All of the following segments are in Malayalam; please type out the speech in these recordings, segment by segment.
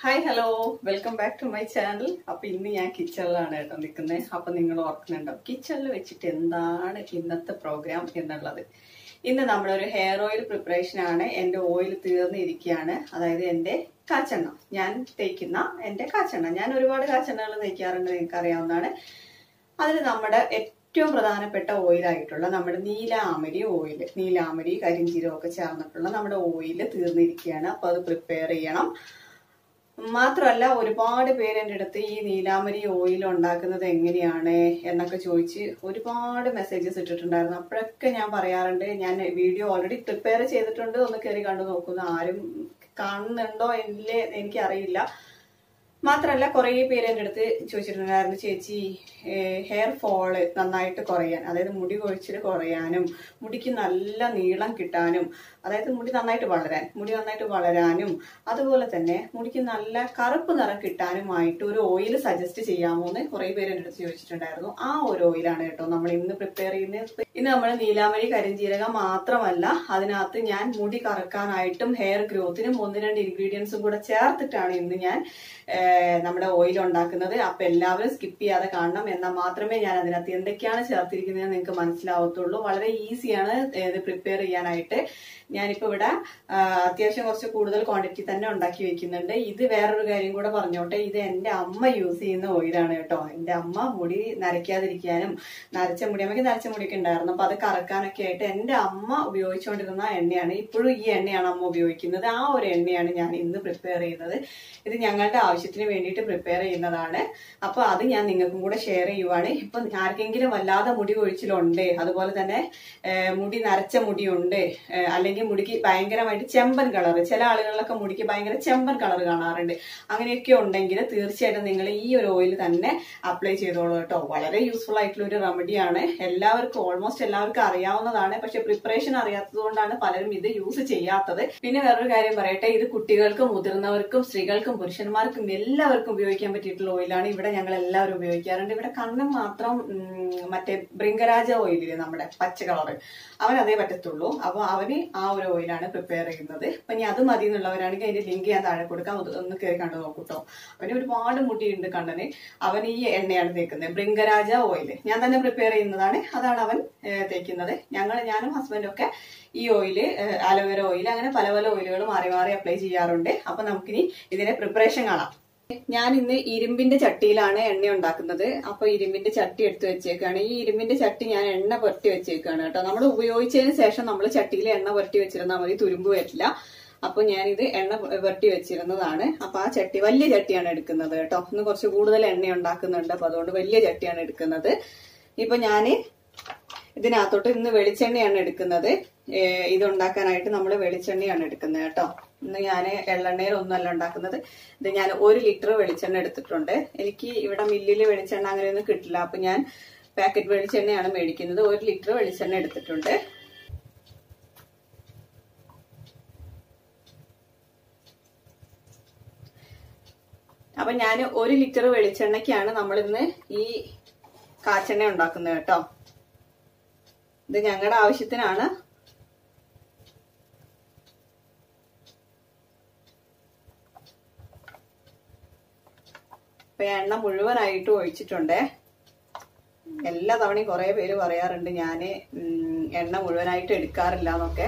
Hi hello welcome back to my channel അപ്പൊ ഇന്ന് ഞാൻ കിച്ചണിലാണ് കേട്ടോ നിൽക്കുന്നത് അപ്പൊ നിങ്ങൾ ഓർക്കുന്നുണ്ടോ കിച്ചണിൽ വെച്ചിട്ട് എന്താണ് ഇന്നത്തെ പ്രോഗ്രാം എന്നുള്ളത് ഇന്ന് നമ്മളൊരു ഹെയർ ഓയിൽ പ്രിപ്പറേഷൻ ആണ് എന്റെ ഓയിൽ തീർന്നിരിക്കുകയാണ് അതായത് എന്റെ കാച്ചെണ്ണ ഞാൻ തേക്കുന്ന എന്റെ കാച്ചെണ്ണ ഞാൻ ഒരുപാട് കാച്ചെണ്ണകൾ തേക്കാറുണ്ട് നിങ്ങൾക്ക് അറിയാവുന്നതാണ് അതിൽ നമ്മുടെ ഏറ്റവും പ്രധാനപ്പെട്ട ഓയിലായിട്ടുള്ള നമ്മുടെ നീലാമരി ഓയിൽ നീലാമരി കരിഞ്ചീരകം ഒക്കെ ചേർന്നിട്ടുള്ള നമ്മുടെ ഓയിൽ തീർന്നിരിക്കുകയാണ് അപ്പൊ അത് പ്രിപ്പയർ ചെയ്യണം മാത്രമല്ല ഒരുപാട് പേര് എൻ്റെ അടുത്ത് ഈ നീലാമരി ഓയിൽ ഉണ്ടാക്കുന്നത് എങ്ങനെയാണ് എന്നൊക്കെ ചോദിച്ച് ഒരുപാട് മെസ്സേജസ് ഇട്ടിട്ടുണ്ടായിരുന്നു അപ്പോഴൊക്കെ ഞാൻ പറയാറുണ്ട് ഞാൻ വീഡിയോ ഓൾറെഡി പ്രിപ്പയർ ചെയ്തിട്ടുണ്ട് ഒന്ന് കയറി കണ്ടു നോക്കുന്നു ആരും കാണുന്നുണ്ടോ ഇല്ലേ എനിക്കറിയില്ല മാത്രമല്ല കുറേ പേര് എൻ്റെ അടുത്ത് ചോദിച്ചിട്ടുണ്ടായിരുന്നു ചേച്ചി ഹെയർ ഫോള് നന്നായിട്ട് കുറയാൻ അതായത് മുടി കൊഴിച്ചിൽ കുറയാനും മുടിക്ക് നല്ല നീളം കിട്ടാനും അതായത് മുടി നന്നായിട്ട് വളരാൻ മുടി നന്നായിട്ട് വളരാനും അതുപോലെ തന്നെ മുടിക്ക് നല്ല കറുപ്പ് നിറം കിട്ടാനുമായിട്ട് ഒരു ഓയിൽ സജസ്റ്റ് ചെയ്യാമോ എന്ന് കുറേ പേര് എൻ്റെ അടുത്ത് ചോദിച്ചിട്ടുണ്ടായിരുന്നു ആ ഒരു ഓയിലാണ് കേട്ടോ നമ്മൾ ഇന്ന് പ്രിപ്പയർ ചെയ്യുന്നത് ഇന്ന് നമ്മൾ നീലാമരി കരിഞ്ജീരകം മാത്രമല്ല അതിനകത്ത് ഞാൻ മുടി കറക്കാനായിട്ടും ഹെയർ ഗ്രോത്തിനും ഒന്ന് രണ്ട് ഇൻഗ്രീഡിയൻസും കൂടെ ചേർത്തിട്ടാണ് ഇന്ന് ഞാൻ നമ്മുടെ ഓയിൽ ഉണ്ടാക്കുന്നത് അപ്പൊ എല്ലാവരും സ്കിപ്പ് ചെയ്യാതെ കാണണം എന്നാൽ മാത്രമേ ഞാൻ അതിനകത്ത് എന്തൊക്കെയാണ് ചേർത്തിരിക്കുന്നത് നിങ്ങൾക്ക് മനസ്സിലാവത്തുള്ളൂ വളരെ ഈസിയാണ് ഇത് പ്രിപ്പയർ ചെയ്യാനായിട്ട് ഞാനിപ്പോ ഇവിടെ അത്യാവശ്യം കുറച്ച് കൂടുതൽ ക്വാണ്ടിറ്റി തന്നെ ഉണ്ടാക്കി വെക്കുന്നുണ്ട് ഇത് വേറൊരു കാര്യം കൂടെ പറഞ്ഞോട്ടെ ഇത് എന്റെ അമ്മ യൂസ് ചെയ്യുന്ന ഓയിലാണ് കേട്ടോ എന്റെ അമ്മ മുടി നരയ്ക്കാതിരിക്കാനും നരച്ച മുടി അമ്മയ്ക്ക് നരച്ച മുടിയൊക്കെ ഉണ്ടായിരുന്നു അപ്പൊ അത് കറക്കാനൊക്കെ ആയിട്ട് എന്റെ അമ്മ ഉപയോഗിച്ചുകൊണ്ടിരുന്ന എണ്ണയാണ് ഇപ്പോഴും ഈ എണ്ണയാണ് അമ്മ ഉപയോഗിക്കുന്നത് ആ ഒരു എണ്ണയാണ് ഞാൻ ഇന്ന് പ്രിപ്പയർ ചെയ്യുന്നത് ഇത് ഞങ്ങളുടെ ആവശ്യത്തിന് വേണ്ടിയിട്ട് പ്രിപ്പയർ ചെയ്യുന്നതാണ് അപ്പൊ അത് ഞാൻ നിങ്ങൾക്കും കൂടെ ഷെയർ ചെയ്യുവാണ് ഇപ്പൊ ആർക്കെങ്കിലും വല്ലാതെ മുടി കൊഴിച്ചിലുണ്ട് അതുപോലെ തന്നെ മുടി നരച്ച മുടിയുണ്ട് അല്ലെങ്കിൽ മുടിക്ക് ഭയങ്കരമായിട്ട് ചെമ്പൻ കളർ ചില ആളുകളിലൊക്കെ മുടിക്ക് ഭയങ്കര ചെമ്പൻ കളർ കാണാറുണ്ട് അങ്ങനെയൊക്കെ ഉണ്ടെങ്കിൽ തീർച്ചയായിട്ടും നിങ്ങൾ ഈ ഒരു ഓയിൽ തന്നെ അപ്ലൈ ചെയ്തോളൂ കേട്ടോ വളരെ യൂസ്ഫുൾ ആയിട്ടുള്ള ഒരു റെമഡിയാണ് എല്ലാവർക്കും ഓൾമോസ്റ്റ് എല്ലാവർക്കും അറിയാവുന്നതാണ് പക്ഷെ പ്രിപ്പറേഷൻ അറിയാത്തത് കൊണ്ടാണ് പലരും ഇത് യൂസ് ചെയ്യാത്തത് പിന്നെ വേറൊരു കാര്യം പറയട്ടെ ഇത് കുട്ടികൾക്കും മുതിർന്നവർക്കും സ്ത്രീകൾക്കും പുരുഷന്മാർക്കും എല്ലാവർക്കും ഉപയോഗിക്കാൻ പറ്റിയിട്ടുള്ള ഓയിലാണ് ഇവിടെ ഞങ്ങൾ എല്ലാവരും ഉപയോഗിക്കാറുണ്ട് ഇവിടെ കണ്ണം മാത്രം മറ്റേ ബൃങ്കരാജ ഓയിലില്ലേ നമ്മുടെ പച്ച കളറ് അവൻ അതേ പറ്റത്തുള്ളൂ അപ്പൊ അവന് ആ ഒരു ഓയിലാണ് പ്രിപ്പയർ ചെയ്യുന്നത് അപ്പൊ ഇനി അത് മതി എന്നുള്ളവരാണെങ്കിൽ അതിന്റെ ലിങ്ക് ഞാൻ താഴെ കൊടുക്കാം ഒന്ന് കയറി കണ്ടു നോക്കൂട്ടോ അവന് ഒരുപാട് മുടിയുണ്ട് കണ്ണന് അവൻ ഈ എണ്ണയാണ് തേക്കുന്നത് ബൃങ്കരാജ ഓയിൽ ഞാൻ തന്നെ പ്രിപ്പയർ ചെയ്യുന്നതാണ് അതാണ് അവൻ തേക്കുന്നത് ഞങ്ങൾ ഞാനും ഹസ്ബൻഡും ഒക്കെ ഈ ഓയില് അലോവേര ഓയിൽ അങ്ങനെ പല പല ഓയിലുകൾ മാറി മാറി അപ്ലൈ ചെയ്യാറുണ്ട് അപ്പൊ നമുക്കിനി ഇതിന്റെ പ്രിപ്പറേഷൻ കാണാം ഞാൻ ഇന്ന് ഇരുമ്പിന്റെ ചട്ടിയിലാണ് എണ്ണ ഉണ്ടാക്കുന്നത് അപ്പൊ ഇരുമ്പിന്റെ ചട്ടി എടുത്തു വെച്ചേക്കാണ് ഈ ഇരുമ്പിന്റെ ചട്ടി ഞാൻ എണ്ണ പുരട്ടി വെച്ചേക്കാണ് കേട്ടോ നമ്മൾ ഉപയോഗിച്ചതിന് ശേഷം നമ്മൾ ചട്ടിയിൽ എണ്ണ പുരട്ടി വെച്ചിരുന്നാൽ മതി തുരുമ്പ് വരില്ല അപ്പൊ ഞാനിത് എണ്ണ പുരട്ടി വെച്ചിരുന്നതാണ് അപ്പൊ ആ ചട്ടി വലിയ ചട്ടിയാണ് എടുക്കുന്നത് കേട്ടോ ഇന്ന് കുറച്ച് കൂടുതൽ എണ്ണ ഉണ്ടാക്കുന്നുണ്ട് അപ്പൊ അതുകൊണ്ട് വലിയ ചട്ടിയാണ് എടുക്കുന്നത് ഇപ്പൊ ഞാന് ഇതിനകത്തോട്ട് ഇന്ന് വെളിച്ചെണ്ണയാണ് എടുക്കുന്നത് ഇത് ഉണ്ടാക്കാനായിട്ട് നമ്മൾ വെളിച്ചെണ്ണയാണ് എടുക്കുന്നത് കേട്ടോ ഇന്ന് ഞാൻ എള്ളെണ്ണയിലൊന്നുമല്ല ഉണ്ടാക്കുന്നത് ഇത് ഞാൻ ഒരു ലിറ്റർ വെളിച്ചെണ്ണ എടുത്തിട്ടുണ്ട് എനിക്ക് ഇവിടെ മില്ലിൽ വെളിച്ചെണ്ണ അങ്ങനെയൊന്നും കിട്ടില്ല അപ്പൊ ഞാൻ പാക്കറ്റ് വെളിച്ചെണ്ണയാണ് മേടിക്കുന്നത് ഒരു ലിറ്റർ വെളിച്ചെണ്ണ എടുത്തിട്ടുണ്ട് അപ്പൊ ഞാൻ ഒരു ലിറ്റർ വെളിച്ചെണ്ണയ്ക്കാണ് നമ്മളിന്ന് ഈ കാച്ചെണ്ണ ഉണ്ടാക്കുന്നത് കേട്ടോ ഇത് ഞങ്ങളുടെ ആവശ്യത്തിനാണ് ഇപ്പൊ എണ്ണ മുഴുവനായിട്ട് ഒഴിച്ചിട്ടുണ്ട് എല്ലാ തവണയും കുറെ പേര് പറയാറുണ്ട് ഞാന് എണ്ണ മുഴുവനായിട്ട് എടുക്കാറില്ല എന്നൊക്കെ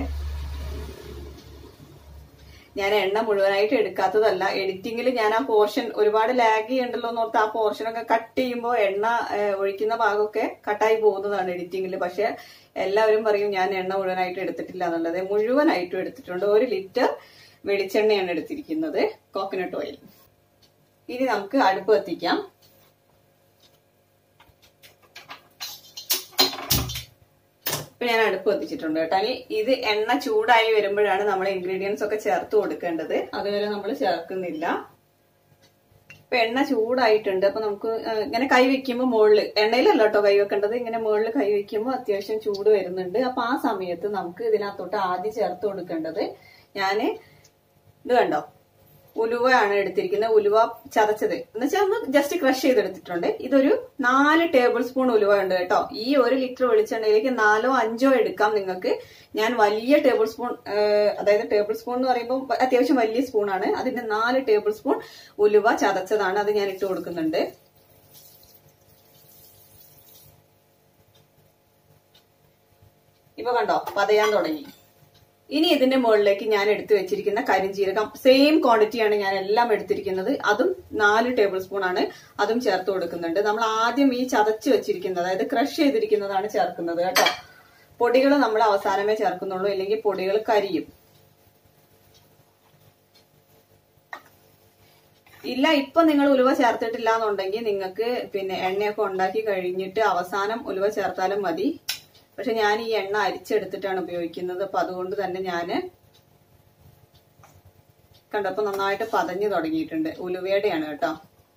ഞാൻ എണ്ണ മുഴുവനായിട്ട് എടുക്കാത്തതല്ല എഡിറ്റിങ്ങിൽ ഞാൻ ആ പോർഷൻ ഒരുപാട് ലാഗ് ചെയ്യണ്ടല്ലോ എന്ന് ഓർത്ത് ആ പോർഷനൊക്കെ കട്ട് ചെയ്യുമ്പോൾ എണ്ണ ഒഴിക്കുന്ന ഭാഗമൊക്കെ കട്ടായി പോകുന്നതാണ് എഡിറ്റിങ്ങിൽ പക്ഷെ എല്ലാവരും പറയും ഞാൻ എണ്ണ മുഴുവനായിട്ട് എടുത്തിട്ടില്ല എന്നുള്ളത് മുഴുവനായിട്ടും എടുത്തിട്ടുണ്ട് ഒരു ലിറ്റർ വെളിച്ചെണ്ണയാണ് എടുത്തിരിക്കുന്നത് കോക്കനട്ട് ഓയിൽ ഇനി നമുക്ക് അടുപ്പ് കത്തിക്കാം ഇപ്പൊ ഞാൻ അടുപ്പ് കത്തിച്ചിട്ടുണ്ട് കേട്ടോ ഇനി ഇത് എണ്ണ ചൂടായി വരുമ്പോഴാണ് നമ്മൾ ഇൻഗ്രീഡിയൻസ് ഒക്കെ ചേർത്ത് കൊടുക്കേണ്ടത് അതുവരെ നമ്മൾ ചേർക്കുന്നില്ല ഇപ്പൊ എണ്ണ ചൂടായിട്ടുണ്ട് അപ്പൊ നമുക്ക് ഇങ്ങനെ കൈ വെക്കുമ്പോൾ മുകളിൽ എണ്ണയിലല്ല കേട്ടോ കൈ വെക്കേണ്ടത് ഇങ്ങനെ മുകളിൽ കൈ വെക്കുമ്പോൾ അത്യാവശ്യം ചൂട് വരുന്നുണ്ട് അപ്പൊ ആ സമയത്ത് നമുക്ക് ഇതിനകത്തോട്ട് ആദ്യം ചേർത്ത് കൊടുക്കേണ്ടത് ഞാന് ഇത് കണ്ടോ ഉലുവയാണ് എടുത്തിരിക്കുന്നത് ഉലുവ ചതച്ചത് എന്ന് വെച്ചാൽ ഒന്ന് ജസ്റ്റ് ക്രഷ് ചെയ്തെടുത്തിട്ടുണ്ട് ഇതൊരു നാല് ടേബിൾ സ്പൂൺ ഉലുവ ഉണ്ട് കേട്ടോ ഈ ഒരു ലിറ്റർ വെളിച്ചെണ്ണയിലേക്ക് നാലോ അഞ്ചോ എടുക്കാം നിങ്ങൾക്ക് ഞാൻ വലിയ ടേബിൾ സ്പൂൺ അതായത് ടേബിൾ സ്പൂൺ എന്ന് പറയുമ്പോൾ അത്യാവശ്യം വലിയ സ്പൂണാണ് അതിന്റെ നാല് ടേബിൾ സ്പൂൺ ഉലുവ ചതച്ചതാണ് അത് ഞാൻ ഇട്ട് കൊടുക്കുന്നുണ്ട് ഇപ്പൊ കണ്ടോ പതയാൻ തുടങ്ങി ഇനി ഇതിന്റെ മുകളിലേക്ക് ഞാൻ എടുത്തു വെച്ചിരിക്കുന്ന കരിഞ്ജീരകം സെയിം ക്വാണ്ടിറ്റിയാണ് ഞാൻ എല്ലാം എടുത്തിരിക്കുന്നത് അതും നാല് ടേബിൾ സ്പൂൺ ആണ് അതും ചേർത്ത് കൊടുക്കുന്നുണ്ട് നമ്മൾ ആദ്യം ഈ ചതച്ച് വെച്ചിരിക്കുന്നത് അതായത് ക്രഷ് ചെയ്തിരിക്കുന്നതാണ് ചേർക്കുന്നത് കേട്ടോ പൊടികൾ നമ്മൾ അവസാനമേ ചേർക്കുന്നുള്ളൂ ഇല്ലെങ്കിൽ പൊടികൾ കരിയും ഇല്ല ഇപ്പൊ നിങ്ങൾ ഉലുവ ചേർത്തിട്ടില്ല എന്നുണ്ടെങ്കിൽ നിങ്ങൾക്ക് പിന്നെ എണ്ണയൊക്കെ ഉണ്ടാക്കി കഴിഞ്ഞിട്ട് അവസാനം ഉലുവ ചേർത്താലും മതി പക്ഷെ ഞാൻ ഈ എണ്ണ അരിച്ചെടുത്തിട്ടാണ് ഉപയോഗിക്കുന്നത് അപ്പൊ അതുകൊണ്ട് തന്നെ ഞാന് കണ്ടപ്പോ നന്നായിട്ട് പതഞ്ഞു തുടങ്ങിയിട്ടുണ്ട് ഉലുവയുടെയാണ് കേട്ടോ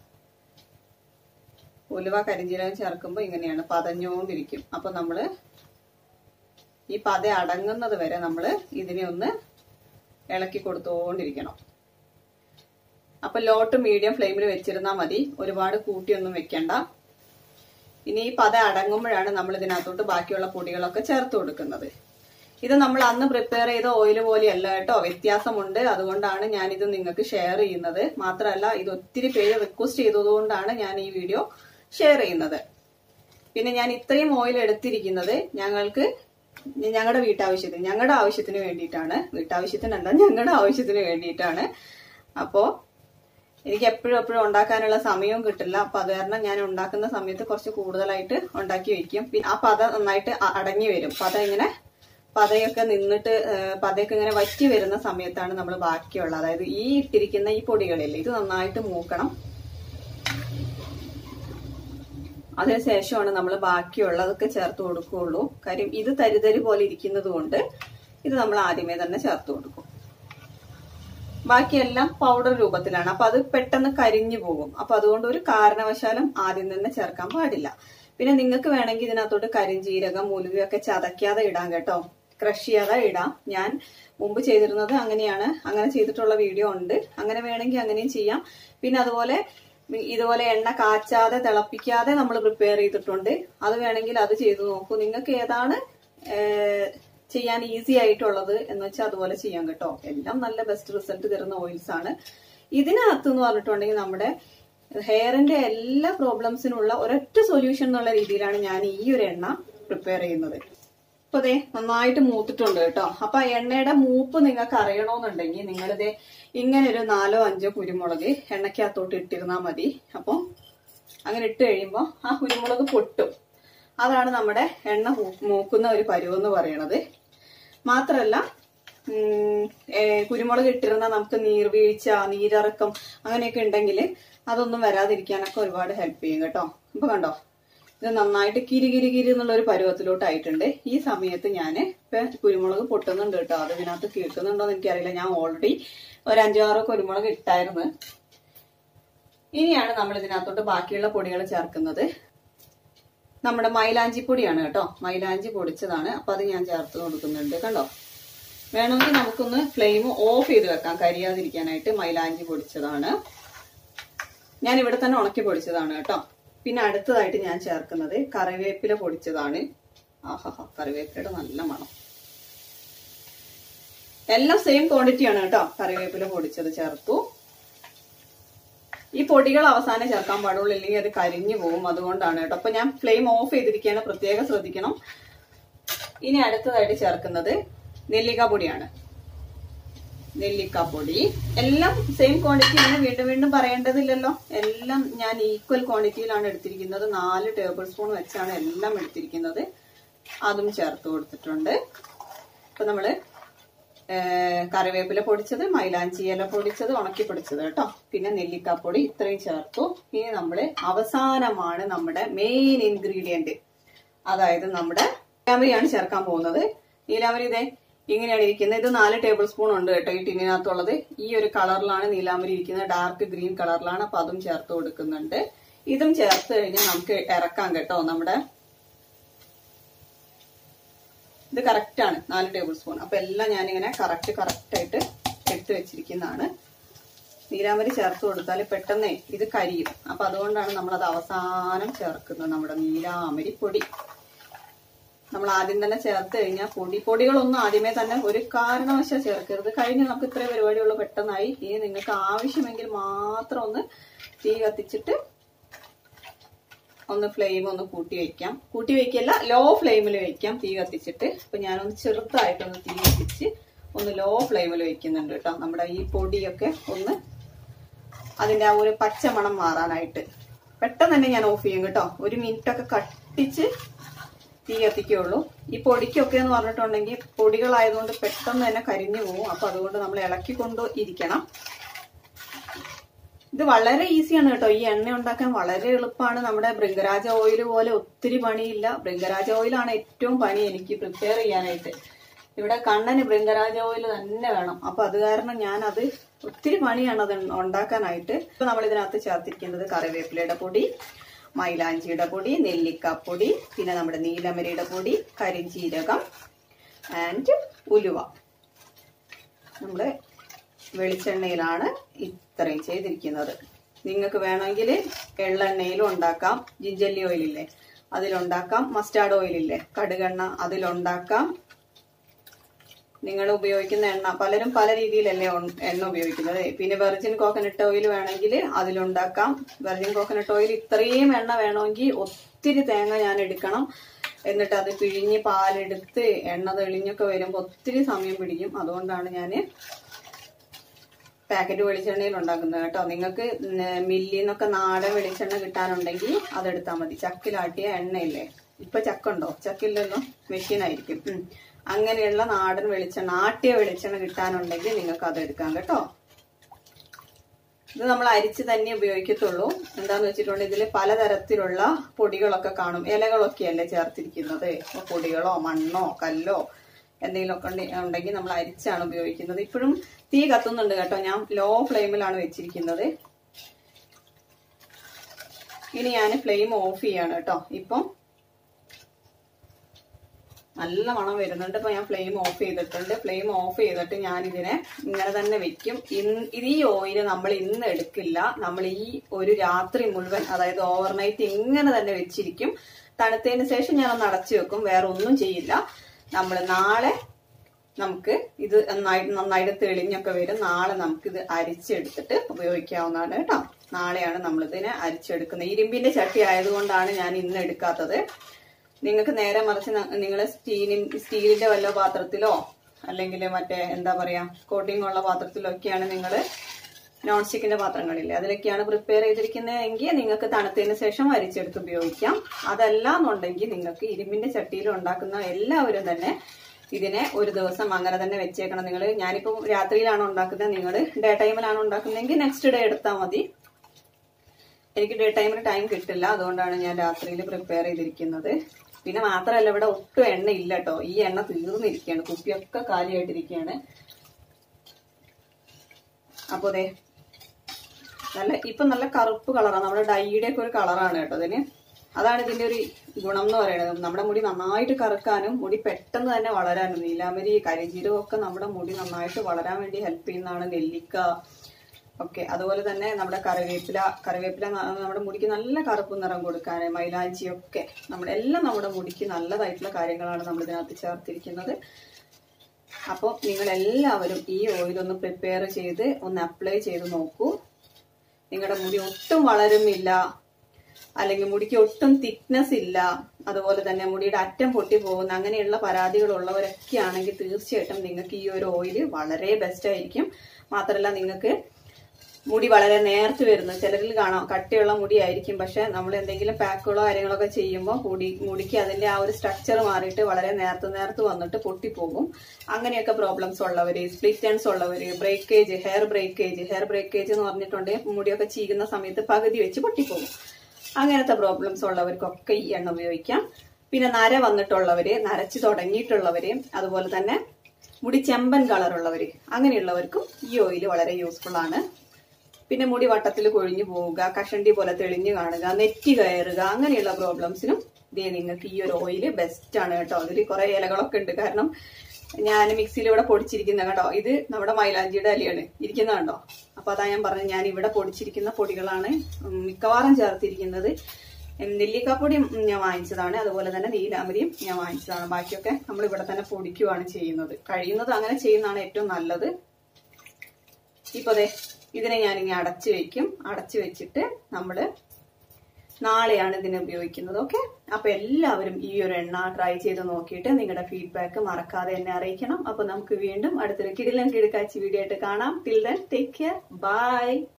ഉലുവ കരിഞ്ചീരകം ചേർക്കുമ്പോൾ ഇങ്ങനെയാണ് പതഞ്ഞുകൊണ്ടിരിക്കും അപ്പൊ നമ്മള് ഈ പത അടങ്ങുന്നത് വരെ നമ്മള് ഇതിനെ ഒന്ന് ഇളക്കി കൊടുത്തുകൊണ്ടിരിക്കണം അപ്പൊ ലോ ടു മീഡിയം ഫ്ലെയിമിൽ വെച്ചിരുന്നാൽ മതി ഒരുപാട് കൂട്ടിയൊന്നും വെക്കണ്ട ഇനി ഈ പത അടങ്ങുമ്പോഴാണ് നമ്മൾ ഇതിനകത്തോട്ട് ബാക്കിയുള്ള പൊടികളൊക്കെ ചേർത്ത് കൊടുക്കുന്നത് ഇത് നമ്മൾ അന്ന് പ്രിപ്പയർ ചെയ്ത ഓയിൽ പോലെയല്ല കേട്ടോ വ്യത്യാസമുണ്ട് അതുകൊണ്ടാണ് ഞാൻ ഇത് നിങ്ങൾക്ക് ഷെയർ ചെയ്യുന്നത് മാത്രമല്ല ഇത് ഒത്തിരി പേര് റിക്വസ്റ്റ് ചെയ്തതുകൊണ്ടാണ് ഞാൻ ഈ വീഡിയോ ഷെയർ ചെയ്യുന്നത് പിന്നെ ഞാൻ ഇത്രയും ഓയിൽ എടുത്തിരിക്കുന്നത് ഞങ്ങൾക്ക് ഞങ്ങളുടെ വീട്ടാവശ്യത്തിന് ഞങ്ങളുടെ ആവശ്യത്തിന് വേണ്ടിയിട്ടാണ് വീട്ടാവശ്യത്തിനല്ല ഞങ്ങളുടെ ആവശ്യത്തിന് വേണ്ടിയിട്ടാണ് അപ്പോ എനിക്ക് എപ്പോഴും എപ്പോഴും ഉണ്ടാക്കാനുള്ള സമയവും കിട്ടില്ല അപ്പൊ അത് കാരണം ഞാൻ ഉണ്ടാക്കുന്ന സമയത്ത് കുറച്ച് കൂടുതലായിട്ട് ഉണ്ടാക്കി വെക്കും പിന്നെ ആ പത നന്നായിട്ട് അ- അടങ്ങി വരും പത ഇങ്ങനെ പതയൊക്കെ നിന്നിട്ട് ഏഹ്, പതയൊക്കെ ഇങ്ങനെ വറ്റി വരുന്ന സമയത്താണ് നമ്മൾ ബാക്കിയുള്ള അതായത് ഈ ഇട്ടിരിക്കുന്ന ഈ പൊടികളില്ലേ ഇത് നന്നായിട്ട് മൂക്കണം അതിനുശേഷമാണ് നമ്മൾ ബാക്കിയുള്ളതൊക്കെ ചേർത്ത് കൊടുക്കുകയുള്ളൂ കാര്യം ഇത് തരിതരി പോലെ ഇരിക്കുന്നത് കൊണ്ട് ഇത് നമ്മൾ ആദ്യമേ തന്നെ ചേർത്ത് കൊടുക്കും ബാക്കിയെല്ലാം പൗഡർ രൂപത്തിലാണ് അപ്പൊ അത് പെട്ടെന്ന് കരിഞ്ഞു പോകും അപ്പൊ അതുകൊണ്ട് ഒരു കാരണവശാലും ആദ്യം തന്നെ ചേർക്കാൻ പാടില്ല പിന്നെ നിങ്ങൾക്ക് വേണമെങ്കിൽ ഇതിനകത്തോട്ട് കരിഞ്ജീരകം ഉലുവയൊക്കെ ചതയ്ക്കാതെ ഇടാം കേട്ടോ ക്രഷ് ചെയ്യാതെ ഇടാം ഞാൻ മുമ്പ് ചെയ്തിരുന്നത് അങ്ങനെയാണ് അങ്ങനെ ചെയ്തിട്ടുള്ള വീഡിയോ ഉണ്ട് അങ്ങനെ വേണമെങ്കിൽ അങ്ങനെയും ചെയ്യാം പിന്നെ അതുപോലെ ഇതുപോലെ എണ്ണ കാച്ചാതെ തിളപ്പിക്കാതെ നമ്മൾ പ്രിപ്പയർ ചെയ്തിട്ടുണ്ട് അത് വേണമെങ്കിൽ അത് ചെയ്തു നോക്കൂ നിങ്ങൾക്ക് ഏതാണ് ഏഹ്, ചെയ്യാൻ ഈസി ആയിട്ടുള്ളത് എന്ന് വെച്ചാൽ അതുപോലെ ചെയ്യാം കേട്ടോ എല്ലാം നല്ല ബെസ്റ്റ് റിസൾട്ട് തരുന്ന ഓയിൽസ് ആണ് ഇതിനകത്ത് എന്ന് പറഞ്ഞിട്ടുണ്ടെങ്കിൽ നമ്മുടെ ഹെയറിന്റെ എല്ലാ പ്രോബ്ലംസിനുള്ള ഒരൊറ്റ സൊല്യൂഷൻ എന്നുള്ള രീതിയിലാണ് ഞാൻ ഈ ഒരു എണ്ണ പ്രിപ്പയർ ചെയ്യുന്നത് അപ്പൊ ദേ നന്നായിട്ട് മൂത്തിട്ടുണ്ട് കേട്ടോ അപ്പൊ ആ എണ്ണയുടെ മൂപ്പ് നിങ്ങൾക്ക് അറിയണമെന്നുണ്ടെങ്കിൽ നിങ്ങളിത് ഇങ്ങനെ ഒരു നാലോ അഞ്ചോ കുരുമുളക് എണ്ണയ്ക്കകത്തോട്ട് ഇട്ടിരുന്നാൽ മതി അപ്പോൾ അങ്ങനെ ഇട്ട് കഴിയുമ്പോൾ ആ കുരുമുളക് പൊട്ടും അതാണ് നമ്മുടെ എണ്ണ മൂ- മൂക്കുന്ന ഒരു പരുവെന്ന് പറയണത് മാത്രല്ല ഉം, ഏ, കുരുമുളക് ഇട്ടിരുന്നാൽ നമുക്ക് നീർവീഴ്ച നീരിറക്കം അങ്ങനെയൊക്കെ ഉണ്ടെങ്കിൽ അതൊന്നും വരാതിരിക്കാനൊക്കെ ഒരുപാട് ഹെൽപ്പ് ചെയ്യും കേട്ടോ ഇപ്പൊ കണ്ടോ ഇത് നന്നായിട്ട് കിരി കിരി കിരി എന്നുള്ള ഒരു പരുവത്തിലോട്ടായിട്ടുണ്ട് ഈ സമയത്ത് ഞാൻ ഇപ്പൊ കുരുമുളക് പൊട്ടുന്നുണ്ട് കേട്ടോ അത് ഇതിനകത്ത് കേൾക്കുന്നുണ്ടോ എന്ന് എനിക്കറിയില്ല ഞാൻ ഓൾറെഡി ഒരു അഞ്ചാറോ കുരുമുളക് ഇട്ടായിരുന്നു ഇനിയാണ് നമ്മൾ ഇതിനകത്തോട്ട് ബാക്കിയുള്ള പൊടികൾ ചേർക്കുന്നത് നമ്മുടെ മൈലാഞ്ചി പൊടിയാണ് കേട്ടോ മൈലാഞ്ചി പൊടിച്ചതാണ് അപ്പൊ അത് ഞാൻ ചേർത്ത് കൊടുക്കുന്നുണ്ട് കണ്ടോ വേണമെങ്കിൽ നമുക്കൊന്ന് ഫ്ലെയിം ഓഫ് ചെയ്ത് വെക്കാം കരിയാതിരിക്കാനായിട്ട് മൈലാഞ്ചി പൊടിച്ചതാണ് ഞാൻ ഇവിടെ തന്നെ ഉണക്കി പൊടിച്ചതാണ് കേട്ടോ പിന്നെ അടുത്തതായിട്ട് ഞാൻ ചേർക്കുന്നത് കറിവേപ്പില പൊടിച്ചതാണ് ആഹാ കറിവേപ്പിലയുടെ നല്ല മണം എല്ലാം സെയിം ക്വാണ്ടിറ്റി ആണ് കേട്ടോ കറിവേപ്പില പൊടിച്ചത് ചേർത്തു ഈ പൊടികൾ അവസാനം ചേർക്കാൻ പാടുള്ളൂ ഇല്ലെങ്കിൽ അത് കരിഞ്ഞു പോകും അതുകൊണ്ടാണ് കേട്ടോ അപ്പൊ ഞാൻ ഫ്ലെയിം ഓഫ് ചെയ്തിരിക്കുകയാണ് പ്രത്യേകം ശ്രദ്ധിക്കണം ഇനി അടുത്തതായിട്ട് ചേർക്കുന്നത് നെല്ലിക്ക പൊടിയാണ് നെല്ലിക്ക പൊടി എല്ലാം സെയിം ക്വാണ്ടിറ്റിയാണ് വീണ്ടും വീണ്ടും പറയേണ്ടതില്ലല്ലോ എല്ലാം ഞാൻ ഈക്വൽ ക്വാണ്ടിറ്റിയിലാണ് എടുത്തിരിക്കുന്നത് നാല് ടേബിൾ സ്പൂൺ വെച്ചാണ് എല്ലാം എടുത്തിരിക്കുന്നത് അതും ചേർത്ത് കൊടുത്തിട്ടുണ്ട് അപ്പൊ നമ്മള് ഏഹ് കറിവേപ്പില പൊടിച്ചത് മൈലാഞ്ചി ഇല പൊടിച്ചത് ഉണക്കി പൊടിച്ചത് കേട്ടോ പിന്നെ നെല്ലിക്കാപ്പൊടി ഇത്രയും ചേർത്തു ഇനി നമ്മള് അവസാനമാണ് നമ്മുടെ മെയിൻ ഇൻഗ്രീഡിയന്റ് അതായത് നമ്മുടെ നീലാമരിയാണ് ചേർക്കാൻ പോകുന്നത് നീലാമരി ഇതേ ഇങ്ങനെയാണ് ഇരിക്കുന്നത് ഇത് നാല് ടേബിൾ സ്പൂൺ ഉണ്ട് കേട്ടോ ഈ ടിന്നിനകത്തുള്ളത് ഈ ഒരു കളറിലാണ് നീലാമരി ഇരിക്കുന്നത് ഡാർക്ക് ഗ്രീൻ കളറിലാണ് അപ്പൊ അതും ചേർത്ത് കൊടുക്കുന്നുണ്ട് ഇതും ചേർത്ത് കഴിഞ്ഞാൽ നമുക്ക് ഇറക്കാം കേട്ടോ നമ്മുടെ ഇത് കറക്റ്റ് ആണ് നാല് ടേബിൾ സ്പൂൺ അപ്പൊ എല്ലാം ഞാനിങ്ങനെ കറക്റ്റ് കറക്റ്റ് ആയിട്ട് എടുത്തു വെച്ചിരിക്കുന്നതാണ് നീലാമരി ചേർത്ത് കൊടുത്താൽ പെട്ടെന്നേ ഇത് കരിയും അപ്പൊ അതുകൊണ്ടാണ് നമ്മളത് അവസാനം ചേർക്കുന്നത് നമ്മുടെ നീലാമരി പൊടി നമ്മൾ ആദ്യം തന്നെ ചേർത്ത് കഴിഞ്ഞാൽ പൊടി പൊടികളൊന്നും ആദ്യമേ തന്നെ ഒരു കാരണവശാൽ ചേർക്കരുത് കഴിഞ്ഞ് നമുക്ക് ഇത്രേ പരിപാടിയുള്ളൂ പെട്ടെന്നായി ഇനി നിങ്ങൾക്ക് ആവശ്യമെങ്കിൽ മാത്രം ഒന്ന് തീ കത്തിച്ചിട്ട് ഒന്ന് ഫ്ലെയിം ഒന്ന് കൂട്ടി വെക്കാം കൂട്ടി വെക്കല്ല ലോ ഫ്ലെയിമിൽ വെക്കാം തീ കത്തിച്ചിട്ട് അപ്പൊ ഞാനൊന്ന് ചെറുതായിട്ടൊന്ന് തീ കത്തിച്ച് ഒന്ന് ലോ ഫ്ലെയിമിൽ വെക്കുന്നുണ്ട് കേട്ടോ നമ്മുടെ ഈ പൊടിയൊക്കെ ഒന്ന് അതിന്റെ ആ ഒരു പച്ചമണം മാറാനായിട്ട് പെട്ടെന്ന് തന്നെ ഞാൻ ഓഫ് ചെയ്യും കേട്ടോ ഒരു മിനിറ്റ് ഒക്കെ കട്ടിച്ച് തീ കത്തിക്കുള്ളൂ ഈ പൊടിക്കൊക്കെ എന്ന് പറഞ്ഞിട്ടുണ്ടെങ്കിൽ പൊടികളായതുകൊണ്ട് പെട്ടെന്ന് തന്നെ കരിഞ്ഞു പോകും അപ്പൊ അതുകൊണ്ട് നമ്മൾ ഇളക്കിക്കൊണ്ട് ഇരിക്കണം ഇത് വളരെ ഈസിയാണ് കേട്ടോ ഈ എണ്ണ ഉണ്ടാക്കാൻ വളരെ എളുപ്പമാണ് നമ്മുടെ ബൃംഗരാജ ഓയിൽ പോലെ ഒത്തിരി പണിയില്ല ബൃംഗരാജ ഓയിലാണ് ഏറ്റവും പണി എനിക്ക് പ്രിപ്പയർ ചെയ്യാനായിട്ട് ഇവിടെ കണ്ണന് ബൃംഗരാജ ഓയിൽ തന്നെ വേണം അപ്പൊ അത് കാരണം ഞാൻ അത് ഒത്തിരി പണിയാണ് അത് ഉണ്ടാക്കാനായിട്ട് ഇപ്പൊ നമ്മൾ ഇതിനകത്ത് ചേർത്തിരിക്കുന്നത് കറിവേപ്പിലയുടെ പൊടി മൈലാഞ്ചിയുടെ പൊടി നെല്ലിക്കാപ്പൊടി പിന്നെ നമ്മുടെ നീലമരിയുടെ പൊടി കരിഞ്ചീരകം ആൻഡ് ഉലുവ നമ്മുടെ വെളിച്ചെണ്ണയിലാണ് ഇത്രയും ചെയ്തിരിക്കുന്നത് നിങ്ങൾക്ക് വേണമെങ്കിൽ എള്ളെണ്ണയിലും ഉണ്ടാക്കാം ജിഞ്ചല്ലി ഓയിലില്ലേ അതിലുണ്ടാക്കാം മസ്റ്റാർഡ് ഓയിലില്ലേ കടുകെണ്ണ അതിലുണ്ടാക്കാം നിങ്ങൾ ഉപയോഗിക്കുന്ന എണ്ണ പലരും പല രീതിയിലല്ലേ ഉൺ- എണ്ണ ഉപയോഗിക്കുന്നത് പിന്നെ വെർജിൻ കോക്കനട്ട് ഓയിൽ വേണമെങ്കിൽ അതിലുണ്ടാക്കാം വെർജിൻ കോക്കനട്ട് ഓയിൽ ഇത്രയും എണ്ണ വേണമെങ്കിൽ ഒത്തിരി തേങ്ങ ഞാൻ എടുക്കണം എന്നിട്ട് അത് പിഴിഞ്ഞ് പാലെടുത്ത് എണ്ണ തെളിഞ്ഞൊക്കെ വരുമ്പോൾ ഒത്തിരി സമയം പിടിക്കും അതുകൊണ്ടാണ് ഞാൻ പാക്കറ്റ് വെളിച്ചെണ്ണയിൽ ഉണ്ടാക്കുന്നത് കേട്ടോ നിങ്ങൾക്ക് മില്ലിൽ നിന്നൊക്കെ നാടൻ വെളിച്ചെണ്ണ കിട്ടാനുണ്ടെങ്കിൽ അതെടുത്താൽ മതി ചക്കിലാട്ടിയ എണ്ണയില്ലേ ഇപ്പൊ ചക്ക ഉണ്ടോ ചക്കില്ലല്ലോ മെഷീനായിരിക്കും ഉം. അങ്ങനെയുള്ള നാടൻ വെളിച്ചെണ്ണ ആട്ടിയ വെളിച്ചെണ്ണ കിട്ടാനുണ്ടെങ്കിൽ നിങ്ങൾക്ക് അതെടുക്കാം കേട്ടോ ഇത് നമ്മൾ അരിച്ച് തന്നെ ഉപയോഗിക്കത്തുള്ളൂ എന്താന്ന് വെച്ചിട്ടുണ്ടെങ്കിൽ ഇതിൽ പലതരത്തിലുള്ള പൊടികളൊക്കെ കാണും ഇലകളൊക്കെയല്ലേ ചേർത്തിരിക്കുന്നത് ഇപ്പൊ പൊടികളോ മണ്ണോ കല്ലോ എന്തെങ്കിലുമൊക്കെ ഉണ്ടെ- ഉണ്ടെങ്കിൽ നമ്മൾ അരിച്ചാണ് ഉപയോഗിക്കുന്നത് ഇപ്പോഴും തീ കത്തുന്നുണ്ട് കേട്ടോ ഞാൻ ലോ ഫ്ലെയിമിലാണ് വെച്ചിരിക്കുന്നത് ഇനി ഞാൻ ഫ്ലെയിം ഓഫ് ചെയ്യാണ് കേട്ടോ ഇപ്പം നല്ല മണം വരുന്നുണ്ട് ഇപ്പൊ ഞാൻ ഫ്ലെയിം ഓഫ് ചെയ്തിട്ടുണ്ട് ഫ്ലെയിം ഓഫ് ചെയ്തിട്ട് ഞാൻ ഇതിനെ ഇങ്ങനെ തന്നെ വെക്കും ഇന്ന് ഇത് ഈ ഓയിൽ നമ്മൾ ഇന്ന് എടുക്കില്ല നമ്മൾ ഈ ഒരു രാത്രി മുഴുവൻ അതായത് ഓവർനൈറ്റ് ഇങ്ങനെ തന്നെ വെച്ചിരിക്കും തണുത്തതിന് ശേഷം ഞാൻ ഒന്ന് അടച്ചു വെക്കും വേറെ ഒന്നും ചെയ്യില്ല നമ്മൾ നാളെ നമുക്ക് ഇത് നന്നായിട്ട് നന്നായിട്ട് തെളിഞ്ഞൊക്കെ വരും നാളെ നമുക്ക് ഇത് അരിച്ചെടുത്തിട്ട് ഉപയോഗിക്കാവുന്നതാണ് കേട്ടോ നാളെയാണ് നമ്മൾ ഇതിനെ അരിച്ചെടുക്കുന്നത് ഇരുമ്പിന്റെ ചട്ടി ആയതുകൊണ്ടാണ് ഞാൻ ഇന്ന് എടുക്കാത്തത് നിങ്ങൾക്ക് നേരെ മറിച്ച് നിങ്ങൾ സ്റ്റീലിൻ സ്റ്റീലിന്റെ വല്ല പാത്രത്തിലോ അല്ലെങ്കിൽ മറ്റേ എന്താ പറയാ കോട്ടിംഗ് ഉള്ള പാത്രത്തിലോ ഒക്കെയാണ് നിങ്ങൾ നോൺ സ്റ്റിക്കിന്റെ പാത്രങ്ങളില്ലേ അതിലൊക്കെയാണ് പ്രിപ്പയർ ചെയ്തിരിക്കുന്നതെങ്കിൽ നിങ്ങൾക്ക് തണുത്തതിന് ശേഷം അരിച്ചെടുത്ത് ഉപയോഗിക്കാം അതല്ല എന്നുണ്ടെങ്കിൽ നിങ്ങൾക്ക് ഇരുമ്പിന്റെ ചട്ടിയിൽ ഉണ്ടാക്കുന്ന എല്ലാവരും തന്നെ ഇതിനെ ഒരു ദിവസം അങ്ങനെ തന്നെ വെച്ചേക്കണം നിങ്ങൾ ഞാനിപ്പോൾ രാത്രിയിലാണ് ഉണ്ടാക്കുന്നത് നിങ്ങൾ ഡേ ടൈമിലാണ് ഉണ്ടാക്കുന്നതെങ്കിൽ നെക്സ്റ്റ് ഡേ എടുത്താൽ മതി എനിക്ക് ഡേ ടൈമിന് ടൈം കിട്ടില്ല അതുകൊണ്ടാണ് ഞാൻ രാത്രിയിൽ പ്രിപ്പയർ ചെയ്തിരിക്കുന്നത് പിന്നെ മാത്രമല്ല ഇവിടെ ഒട്ടും എണ്ണ ഇല്ല കേട്ടോ ഈ എണ്ണ തീർന്നിരിക്കുകയാണ് കുപ്പിയൊക്കെ കാലിയായിട്ടിരിക്കുകയാണ് അപ്പൊ അതെ നല്ല ഇപ്പൊ നല്ല കറുപ്പ് കളറാണ് നമ്മുടെ ഡൈയുടെ ഒക്കെ ഒരു കളറാണ് കേട്ടോ അതിന് അതാണ് ഇതിന്റെ ഒരു ഗുണം എന്ന് പറയുന്നത് നമ്മുടെ മുടി നന്നായിട്ട് കറുക്കാനും മുടി പെട്ടെന്ന് തന്നെ വളരാനും നീലാമരി കരിജീരകം ഒക്കെ നമ്മുടെ മുടി നന്നായിട്ട് വളരാൻ വേണ്ടി ഹെൽപ്പ് ചെയ്യുന്നതാണ് നെല്ലിക്ക ഓക്കെ അതുപോലെ തന്നെ നമ്മുടെ കറിവേപ്പില കറിവേപ്പില ന- നമ്മുടെ മുടിക്ക് നല്ല കറുപ്പ് നിറം കൊടുക്കാൻ മൈലാഞ്ചി ഒക്കെ നമ്മുടെ എല്ലാം നമ്മുടെ മുടിക്ക് നല്ലതായിട്ടുള്ള കാര്യങ്ങളാണ് നമ്മൾ ഇതിനകത്ത് ചേർത്തിരിക്കുന്നത് അപ്പോൾ നിങ്ങൾ എല്ലാവരും ഈ ഓയിൽ ഒന്ന് പ്രിപ്പയർ ചെയ്ത് ഒന്ന് അപ്ലൈ ചെയ്ത് നോക്കൂ നിങ്ങളുടെ മുടി ഒട്ടും വളരുന്നില്ല അല്ലെങ്കിൽ മുടിക്ക് ഒട്ടും തിക്നെസ് ഇല്ല അതുപോലെ തന്നെ മുടിയുടെ അറ്റം പൊട്ടി പോകുന്ന അങ്ങനെയുള്ള പരാതികൾ ഉള്ളവരൊക്കെ ആണെങ്കിൽ തീർച്ചയായിട്ടും നിങ്ങൾക്ക് ഈ ഒരു ഓയിൽ വളരെ ബെസ്റ്റ് ആയിരിക്കും മാത്രമല്ല നിങ്ങൾക്ക് മുടി വളരെ നേർത്ത് വരുന്നു ചിലരിൽ കാണാം കട്ടിയുള്ള മുടി ആയിരിക്കും പക്ഷെ നമ്മൾ എന്തെങ്കിലും പാക്കുകളോ കാര്യങ്ങളൊക്കെ ചെയ്യുമ്പോൾ മുടി മുടിക്ക് അതിന്റെ ആ ഒരു സ്ട്രക്ചർ മാറിയിട്ട് വളരെ നേർത്ത് നേർത്ത് വന്നിട്ട് പൊട്ടിപ്പോകും അങ്ങനെയൊക്കെ പ്രോബ്ലംസ് ഉള്ളവര് സ്പ്ലിറ്റൻസ് ഉള്ളവര് breakage hair breakage hair breakage എന്ന് പറഞ്ഞിട്ടുണ്ടെങ്കിൽ മുടിയൊക്കെ ചീകുന്ന സമയത്ത് പകുതി വെച്ച് പൊട്ടിപ്പോകും അങ്ങനത്തെ പ്രോബ്ലംസ് ഉള്ളവർക്കൊക്കെ ഈ എണ്ണ ഉപയോഗിക്കാം പിന്നെ നര വന്നിട്ടുള്ളവര് നരച്ചു തുടങ്ങിയിട്ടുള്ളവര് അതുപോലെ തന്നെ മുടി ചെമ്പൻ കളറുള്ളവര് അങ്ങനെയുള്ളവർക്കും ഈ ഓയിൽ വളരെ യൂസ്ഫുൾ ആണ് പിന്നെ മുടി വട്ടത്തിൽ കൊഴിഞ്ഞു പോവുക കഷണ്ടി പോലെ തെളിഞ്ഞു കാണുക നെറ്റി കയറുക അങ്ങനെയുള്ള പ്രോബ്ലംസിനും ഇതേ നിങ്ങൾക്ക് ഈ ഒരു ഓയിൽ ബെസ്റ്റ് ആണ് കേട്ടോ അതിൽ കുറെ ഇലകളൊക്കെ ഉണ്ട് കാരണം ഞാൻ മിക്സിയിൽ ഇവിടെ പൊടിച്ചിരിക്കുന്ന കേട്ടോ ഇത് നമ്മുടെ മൈലാഞ്ചിയുടെ അലിയാണ് ഇരിക്കുന്ന കണ്ടോ അപ്പൊ അതാ ഞാൻ പറഞ്ഞത് ഞാൻ ഇവിടെ പൊടിച്ചിരിക്കുന്ന പൊടികളാണ് ഉം, മിക്കവാറും ചേർത്തിരിക്കുന്നത് ഉം, നെല്ലിക്കാപ്പൊടി ഉം, ഞാൻ വാങ്ങിച്ചതാണ് അതുപോലെ തന്നെ നീലാമരിയും ഞാൻ വാങ്ങിച്ചതാണ് ബാക്കിയൊക്കെ നമ്മൾ ഇവിടെ തന്നെ പൊടിക്കുവാണ് ചെയ്യുന്നത് കഴിയുന്നത് അങ്ങനെ ചെയ്യുന്നതാണ് ഏറ്റവും നല്ലത് ഇപ്പൊ അതെ ഇതിനെ ഞാനിങ്ങനെ അടച്ചു വെക്കും അടച്ചു വെച്ചിട്ട് നമ്മള് നാളെയാണ് ഇതിനെ ഉപയോഗിക്കുന്നത് ഓക്കെ അപ്പൊ എല്ലാവരും ഈ ഒരു എണ്ണ ട്രൈ ചെയ്ത് നോക്കിയിട്ട് നിങ്ങളുടെ ഫീഡ്ബാക്ക് മറക്കാതെ എന്നെ അറിയിക്കണം അപ്പൊ നമുക്ക് വീണ്ടും അടുത്തൊരു കിടിലൻ കിടക്കാച്ചി വീഡിയോ ആയിട്ട് കാണാം till then take care by